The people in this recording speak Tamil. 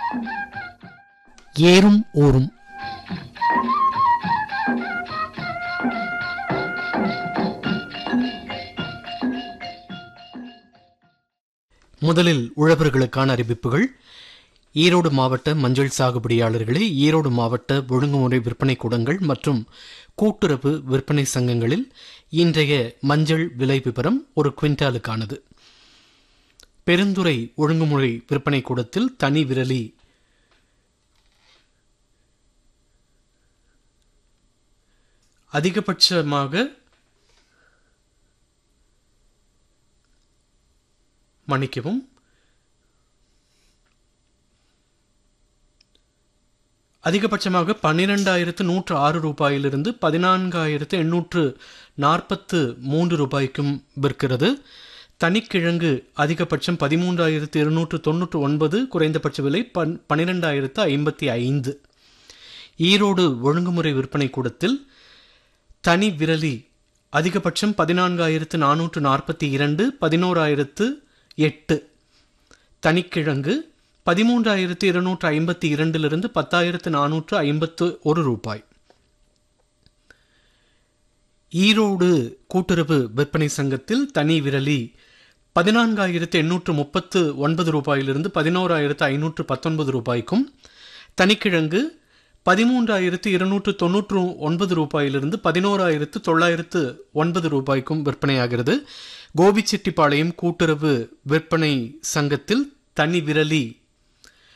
ஏறும் ஊரும் முதலில் உழவர்களுக்கான அறிவிப்புகள் ஈரோடு மாவட்ட மஞ்சள் சாகுபடியாளர்களே ஈரோடு மாவட்ட ஒழுங்குமுறை விற்பனை கூடங்கள் மற்றும் கூட்டுறவு விற்பனை சங்கங்களில் இன்றைய மஞ்சள் விலை விவரம் ஒரு குவிண்டாலுக்கானது பெருந்துறை ஒழுங்குமுறை விற்பனை கூடத்தில் தனி விரலி அதிகபட்சமாக மன்னிக்கவும் அதிகபட்சமாக பன்னிரெண்டாயிரத்து நூற்று ஆறு ரூபாயிலிருந்து பதினான்காயிரத்து எண்ணூற்று நாற்பத்து மூன்று ரூபாய்க்கும் விற்கிறது தனிக்கிழங்கு அதிகபட்சம் பதிமூன்றாயிரத்து இருநூற்று தொண்ணூற்று ஒன்பது குறைந்தபட்ச விலை பன் பன்னிரெண்டாயிரத்து ஐம்பத்தி ஐந்து ஈரோடு ஒழுங்குமுறை விற்பனை கூடத்தில் தனி விரலி அதிகபட்சம் பதினான்காயிரத்து நானூற்று நாற்பத்தி இரண்டு பதினோராயிரத்து எட்டு தனிக்கிழங்கு பதிமூன்றாயிரத்து இருநூற்று ஐம்பத்தி இரண்டிலிருந்து பத்தாயிரத்து நானூற்று ஐம்பத்து ஒரு ரூபாய் ஈரோடு கூட்டுறவு விற்பனை சங்கத்தில் தனி விரலி பதினான்காயிரத்து எண்ணூற்று முப்பத்து ஒன்பது ரூபாயிலிருந்து பதினோராயிரத்து ஐநூற்று பத்தொன்பது ரூபாய்க்கும் தனிக்கிழங்கு பதிமூன்றாயிரத்து இருநூற்று தொன்னூற்று ஒன்பது ரூபாயிலிருந்து பதினோராயிரத்து தொள்ளாயிரத்து ஒன்பது ரூபாய்க்கும் விற்பனையாகிறது கோபிச்செட்டிப்பாளையம் கூட்டுறவு விற்பனை சங்கத்தில் தனி விரலி